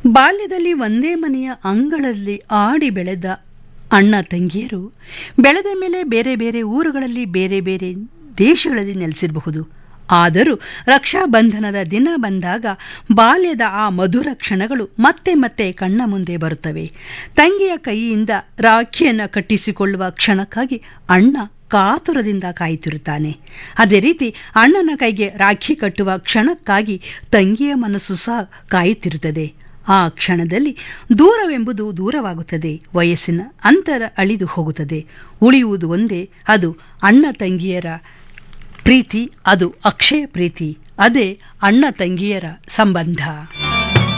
ಬಾಲ್ಯದಲ್ಲಿ ಒಂದೇ ಮನೆಯ ಅಂಗಳದಲ್ಲಿ ಆಡಿ ಬೆಳೆದ ಅಣ್ಣ ತಂಗಿಯರು ಬೆಳೆದ ಮೇಲೆ ಬೇರೆ ಬೇರೆ ಊರುಗಳಲ್ಲಿ ಬೇರೆ ಬೇರೆ ದೇಶಗಳಲ್ಲಿ ನೆಲೆಸಿರಬಹುದು ಆದರೂ ರಕ್ಷಾಬಂಧನದ ದಿನ ಬಂದಾಗ ಬಾಲ್ಯದ ಆ ಮಧುರ ಕ್ಷಣಗಳು ಮತ್ತೆ ಮತ್ತೆ ಕಣ್ಣ ಮುಂದೆ ಬರುತ್ತವೆ ತಂಗಿಯ ಕೈಯಿಂದ ರಾಖಿಯನ್ನು ಕಟ್ಟಿಸಿಕೊಳ್ಳುವ ಕ್ಷಣಕ್ಕಾಗಿ ಅಣ್ಣ ಕಾತುರದಿಂದ ಕಾಯುತ್ತಿರುತ್ತಾನೆ ಅದೇ ರೀತಿ ಅಣ್ಣನ ಕೈಗೆ ರಾಖಿ ಕಟ್ಟುವ ಕ್ಷಣಕ್ಕಾಗಿ ತಂಗಿಯ ಮನಸ್ಸು ಸಹ ಕಾಯುತ್ತಿರುತ್ತದೆ ಆ ಕ್ಷಣದಲ್ಲಿ ದೂರವೆಂಬುದು ದೂರವಾಗುತ್ತದೆ ವಯಸ್ಸಿನ ಅಂತರ ಅಳಿದು ಹೋಗುತ್ತದೆ ಉಳಿಯುವುದು ಒಂದೇ ಅದು ಅಣ್ಣ ತಂಗಿಯರ ಪ್ರೀತಿ ಅದು ಅಕ್ಷಯ ಪ್ರೀತಿ ಅದೇ ಅಣ್ಣ ತಂಗಿಯರ ಸಂಬಂಧ